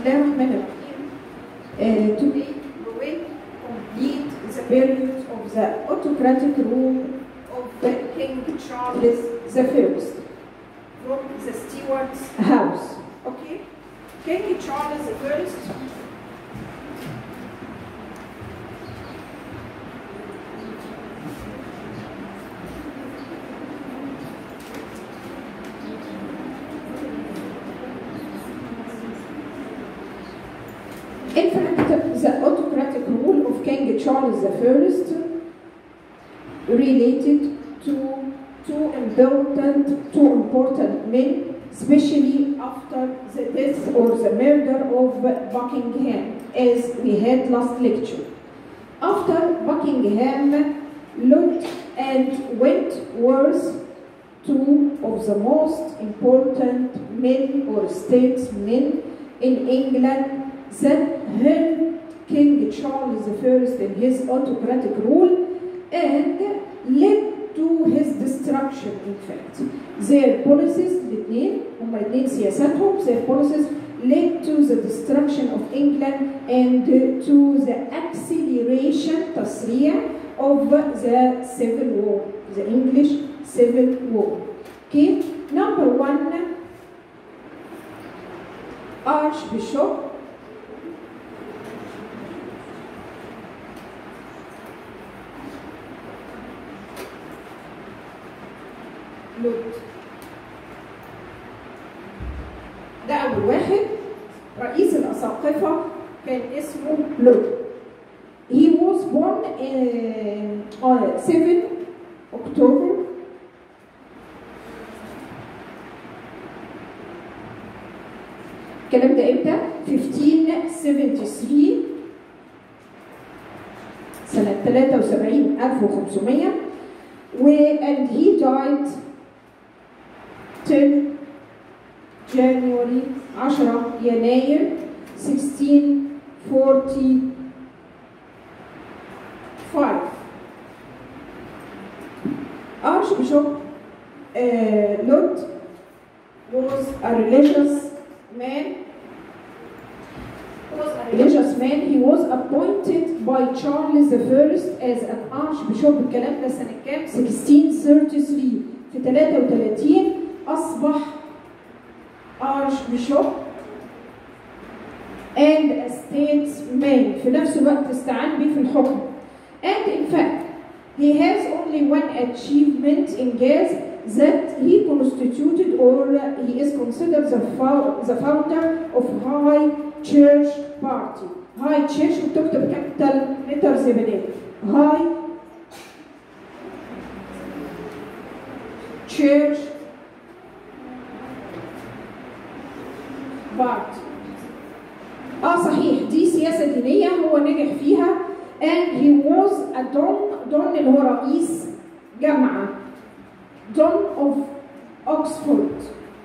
الله الرحمن الرحيم uh, today we will complete the period of the autocratic rule of King Charles the First from the Stuart house. Okay? King Charles the First In fact, the autocratic rule of King Charles I related to two important, two important men, especially after the death or the murder of Buckingham, as we had last lecture. After Buckingham, Lord and Wentworth, two of the most important men or statesmen in England that helped King Charles I in his autocratic rule and led to his destruction in fact. Their policies, الاثنين هما الاثنين سياساتهم, their policies led to the destruction of England and to the acceleration تسريع of the civil war, the English civil war. Okay, number one, Archbishop لود ده أول واحد رئيس الأساقفة كان اسمه لود He was born in, on 7 October الكلام ده امتى؟ 1573 سنة 73 1500 و and he died 10 January 10 يناير 1645 Archbishop uh, Lod was a religious man was a religious man he was appointed by Charles I as an archbishop الكلام ده سنة كام 1633 في 33 أصبح archbishop and a statesman في نفس الوقت استعان به في الحكم and in fact he has only one achievement in gas that he constituted or he is considered the, the founder of High Church Party High Church وتكتب كابيتال لترز يا بنات High Church Party اه صحيح دي سياسة دينية هو نجح فيها and he was a don don اللي هو رئيس جامعة don of Oxford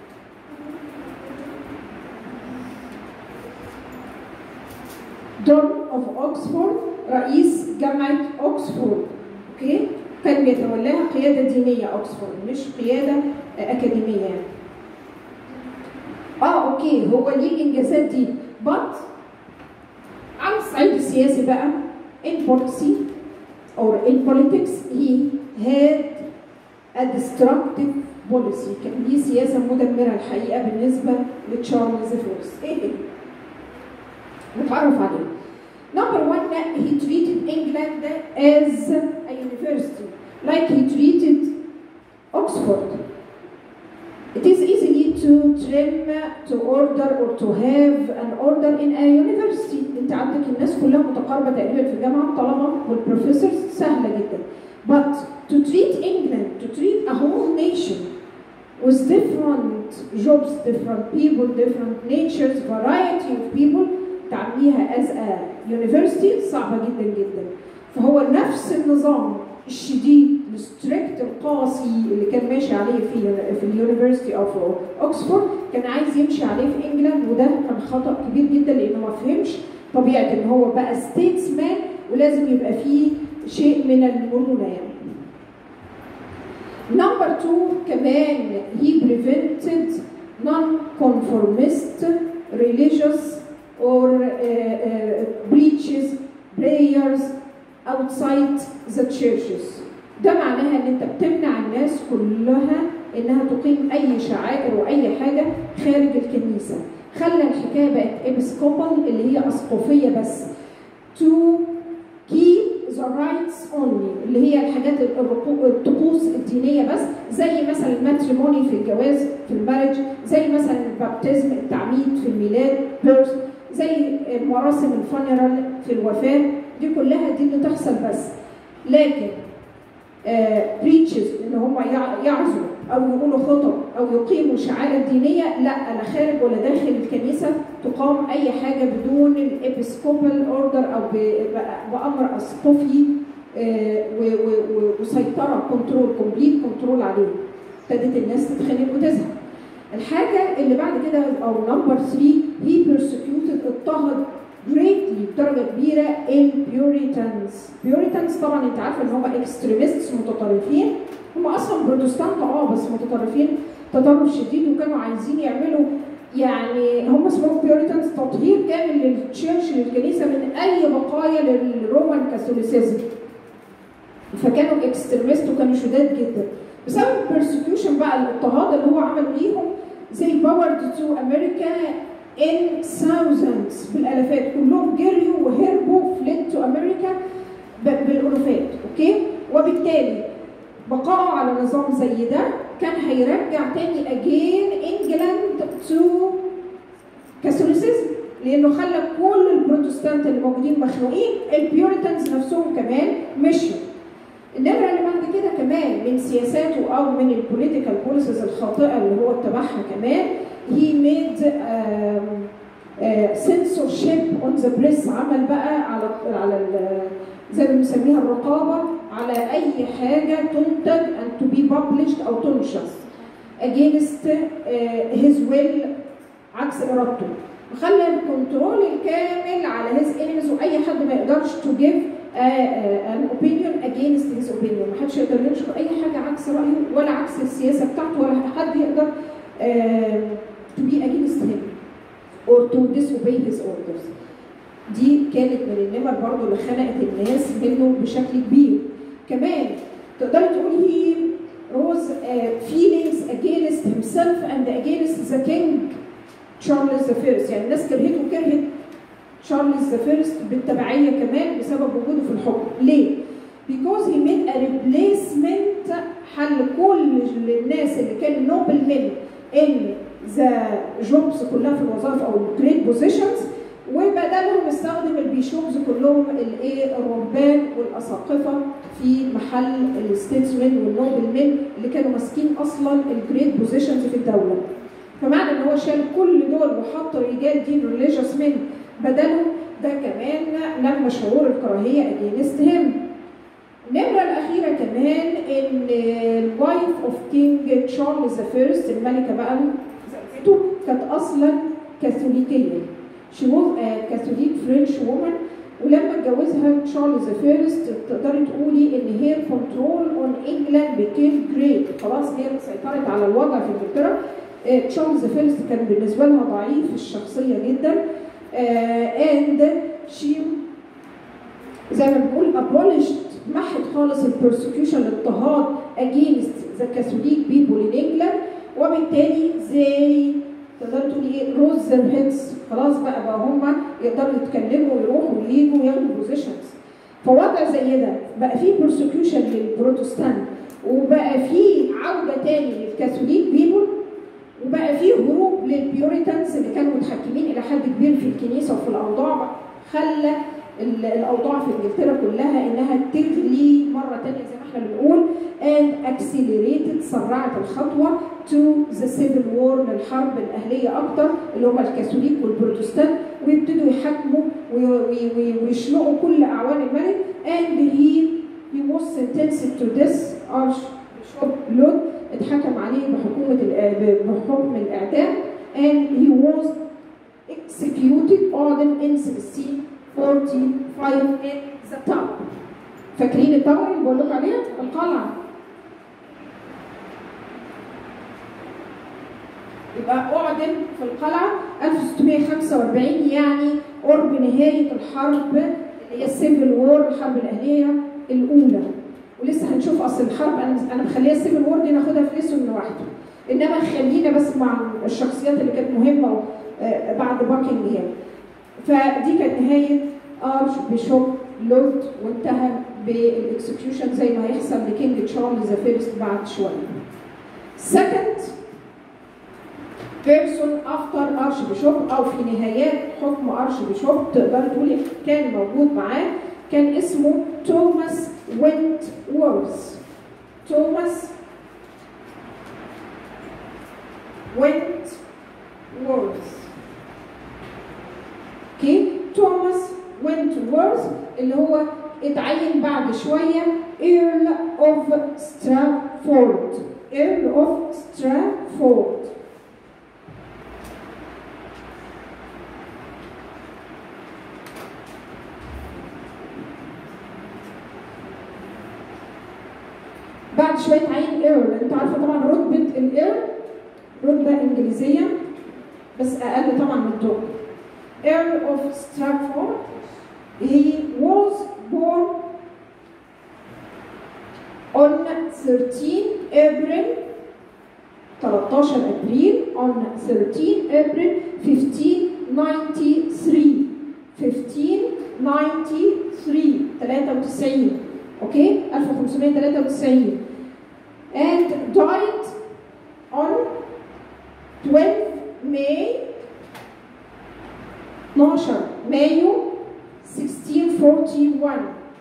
don of Oxford رئيس جامعة أوكسفورد اوكي كان بيتولاها قيادة دينية أوكسفورد مش قيادة أكاديمية يعني اه اوكي هو ليه الانجازات دي but على الصعيد السياسي بقى in policy or in politics he had a destructive policy كان ليه سياسة مدمرة الحقيقة بالنسبة لتشارلز فيرست ايه ايه؟ نتعرف عليه Number one, he treated England as a university, like he treated Oxford. It is easy to trim, to order, or to have an order in a university. انت عندك الناس كلها متقاربه تقريبا في الجامعه الطلبه والبروفيسورز سهله جدا. But to treat England, to treat a whole nation with different jobs, different people, different natures, variety of people تعمليها as a university صعبه جدا جدا. فهو نفس النظام الشديد الستريكت القاسي اللي كان ماشي عليه في في اليونيفرستي اوف اوكسفورد كان عايز يمشي عليه في انجلاند وده كان خطا كبير جدا لانه ما فهمش طبيعه ان هو بقى ستيتس مان ولازم يبقى فيه شيء من المرونه يعني. نمبر 2 كمان he prevented non-conformist religious or uh, uh, breaches prayers outside the churches ده معناها ان انت بتمنع الناس كلها انها تقيم اي شعائر واي حاجه خارج الكنيسه خلى الحكايه بقت ابسكوبال اللي هي اسقفيه بس to keep the rights only اللي هي الحاجات الرقو- الطقوس الدينيه بس زي مثلا الماتريموني في الجواز في المارج زي مثلا البابتزم التعميد في الميلاد بيرث زي مراسم الفانيرال في الوفاه دي كلها دي اللي تحصل بس لكن بريتشز ان هم يع- يعزوا او يقولوا خطب او يقيموا شعائر دينيه لا انا خارج ولا داخل الكنيسه تقام اي حاجه بدون الابسكوبال اوردر او ب- ب- بامر اسقفي آه، و- و- و- وسيطره كنترول كومبليت كنترول عليه ابتدت الناس تتخانق وتزهق الحاجه اللي بعد كده او نمبر 3 هي بيرسكيوتد اضطهد greatly بدرجه كبيره البيوريتانز بيوريتانز طبعا انت عارفه ان هم اكستريمستس متطرفين هم اصلا بروتستانت اه بس متطرفين تطرف شديد وكانوا عايزين يعملوا يعني هم اسمهم بيوريتانز تطهير كامل للتشيرش للكنيسه من اي بقايا للرومان كاثوليسيزم فكانوا اكستريمست وكانوا شداد جدا بسبب البرسكيوشن بقى الاضطهاد اللي هو عمله ليهم زي باورد تو امريكا in thousands بالالافات كلهم جريوا وهربوا فليت تو امريكا بالالوفات اوكي وبالتالي بقائه على نظام زي ده كان هيرجع تاني اجين انجلاند تو كاثوليسيزم لانه خلى كل البروتستانت اللي موجودين مخنوقين البيوريتانز نفسهم كمان مشوا النمرة اللي بعد كده كمان من سياساته او من البوليتيكال بوليسيز الخاطئه اللي هو اتبعها كمان he made censorship on the press عمل بقى على على ال- زي ما بنسميها الرقابه على اي حاجه تنتج and to be published او تنشر against آه، his will عكس ارادته وخلى الكنترول الكامل على his enemies واي حد ما يقدرش to give آه، آه، an opinion against his opinion ما حدش يقدر ينشر اي حاجه عكس رايه ولا عكس السياسه بتاعته ولا حد يقدر آه، to be against him or to disobey his orders دي كانت من النمر برضو اللي خنقت الناس منه بشكل كبير كمان تقدري تقولي he rose uh, feelings against himself and against the king تشارلز ذا فيرست يعني الناس كرهته وكرهت تشارلز ذا فيرست بالتبعيه كمان بسبب وجوده في الحكم ليه؟ because he made a replacement حل كل الناس اللي كانوا نوبل من ان ذا جوبز كلها في الوظائف او الجريت بوزيشنز وبدلهم استخدم البيشوبز كلهم الايه الرهبان والاساقفه في محل الستيتسمن والنوبل من اللي كانوا ماسكين اصلا الجريت بوزيشنز في الدوله فمعنى ان هو شال كل دول وحط رجال دين ريليجيوس من بدلهم ده كمان نمى شعور الكراهيه اجينست هيم النمرة الأخيرة كمان إن الوايف أوف كينج تشارلز ذا فيرست الملكة بقى زوجته كانت أصلا كاثوليكية. She was a Catholic French woman ولما اتجوزها تشارلز ذا فيرست تقدري تقولي إن هي كنترول أون إنجلاند became great خلاص هي سيطرت على الوضع في إنجلترا. آه، تشارلز ذا فيرست كان بالنسبة لها ضعيف الشخصية جدا. and she زي ما بنقول abolished محت خالص البرسكيوشن الاضطهاد against the Catholic people in England وبالتالي زي تقدر تقولي ايه روز their heads خلاص بقى بقى هم يقدروا يتكلموا ويروحوا ويجوا وياخدوا بوزيشنز فوضع زي ده بقى فيه برسكيوشن للبروتستانت وبقى فيه عوده تاني للكاثوليك بيبول وبقى فيه هروب للبيوريتانز اللي كانوا متحكمين الى حد كبير في الكنيسه وفي الاوضاع خلى ال- الاوضاع في انجلترا كلها انها تغلي مره تانية زي ما احنا بنقول and accelerated سرعت الخطوه to the civil war للحرب الاهليه اكتر اللي هم الكاثوليك والبروتستانت ويبتدوا يحاكموا وي- وي- وي- ويشنقوا كل اعوان الملك and he he was sentenced to death archbishop لود اتحكم عليه بحكومه الإع- بحكم الاعدام and he was executed ordered in 1645 in the tower فاكرين التاور اللي بقول لكم عليها القلعه يبقى أعدم في القلعة 1645 يعني قرب نهاية الحرب اللي هي السيفل وور الحرب الأهلية الأولى ولسه هنشوف أصل الحرب أنا أنا مخليها السيفل وور دي ناخدها في ليسون لوحده إنما خلينا بس مع الشخصيات اللي كانت مهمة آه، بعد باكنجهام فدي كانت نهاية ارش بيشوب لورد وانتهى بالاكسكيوشن زي ما هيحصل لكينج تشارلز ذا فيرست بعد شويه. Second person after ارش بيشوب او في نهايات حكم ارش بيشوب تقدر تقولي كان موجود معاه كان اسمه توماس وينت وورث. توماس وينت وورث. اوكي توماس وينتورث اللي هو اتعين بعد شويه ايرل اوف سترافورد ايرل اوف سترافورد بعد شويه اتعين ايرل انت عارفه طبعا رتبه الايرل رتبه انجليزيه بس اقل طبعا من توم Earl of Stratford. He was born on 13 April 13 ابريل on 13 April 1593 1593 93 اوكي 1593 and died on 12 May 12 مايو 1641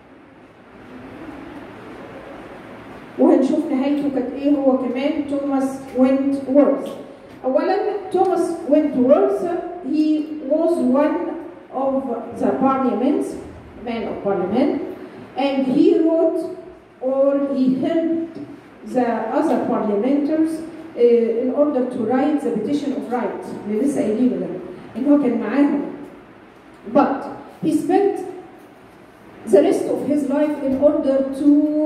وهنشوف نهايته كانت ايه هو كمان توماس وينت وورث اولا توماس وينت وورث he was one of the parliament man of parliament and he wrote or he helped the other parliamenters uh, in order to write the petition of right اللي لسه قايلينه ده ان هو كان معاهم But he spent the rest of his life in order to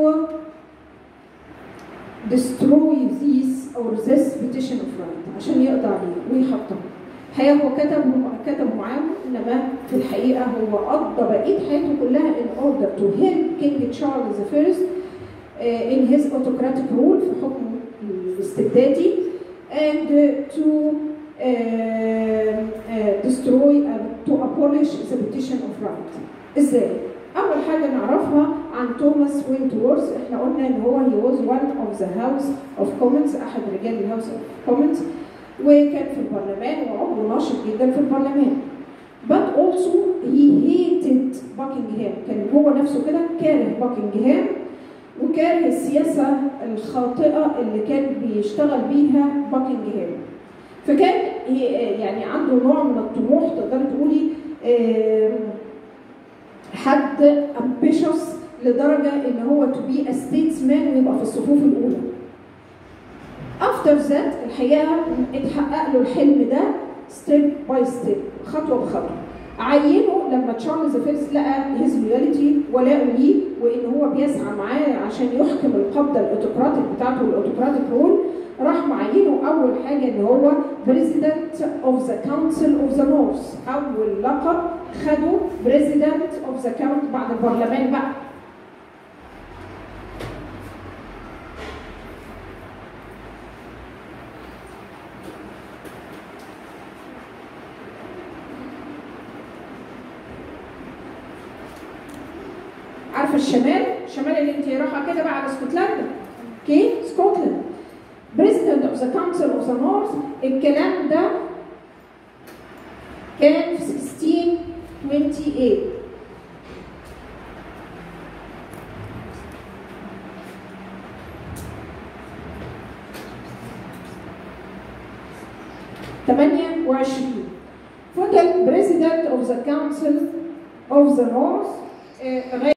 destroy these or this petition of right عشان يقضي عليه ويحطمه. الحقيقة هو كتب كتب معاهم انما في الحقيقة هو قضى بقية حياته كلها in order to help King Charles I uh, in his autocratic rule في حكمه الاستبدادي and uh, to uh, uh, destroy uh, to abolish the petition of right. ازاي؟ أول حاجة نعرفها عن توماس وينتورث احنا قلنا ان هو he was one of the House of Commons أحد رجال الهاوس of Commons وكان في البرلمان وعضو ناشط جدا في البرلمان. But also he hated باكنجهام كان هو نفسه كده كاره باكنجهام وكاره السياسة الخاطئة اللي كان بيشتغل بيها باكنجهام. فكان يعني عنده نوع من الطموح تقدري تقولي حد ambitious لدرجة ان هو to be a statesman ويبقى في الصفوف الأولى. After that الحقيقة اتحقق له الحلم ده step by step خطوة بخطوة. عينه لما تشارلز فيرست لقى هيز لويالتي ولاءه ليه وان هو بيسعى معاه عشان يحكم القبضه الاوتوقراطيك بتاعته الاوتوقراطيك رول راح معينه اول حاجه ان هو بريزيدنت اوف ذا كونسل اوف ذا نورث اول لقب خده بريزيدنت اوف ذا كاونت بعد البرلمان بقى عارفه الشمال الشمال اللي انت رايحه كده بقى على اسكتلندا اوكي سكوتلاند بريزيدنت اوف ذا كونسل اوف ذا نورث الكلام ده كان في 1628 28 فضل بريزيدنت اوف ذا كونسل اوف ذا نورث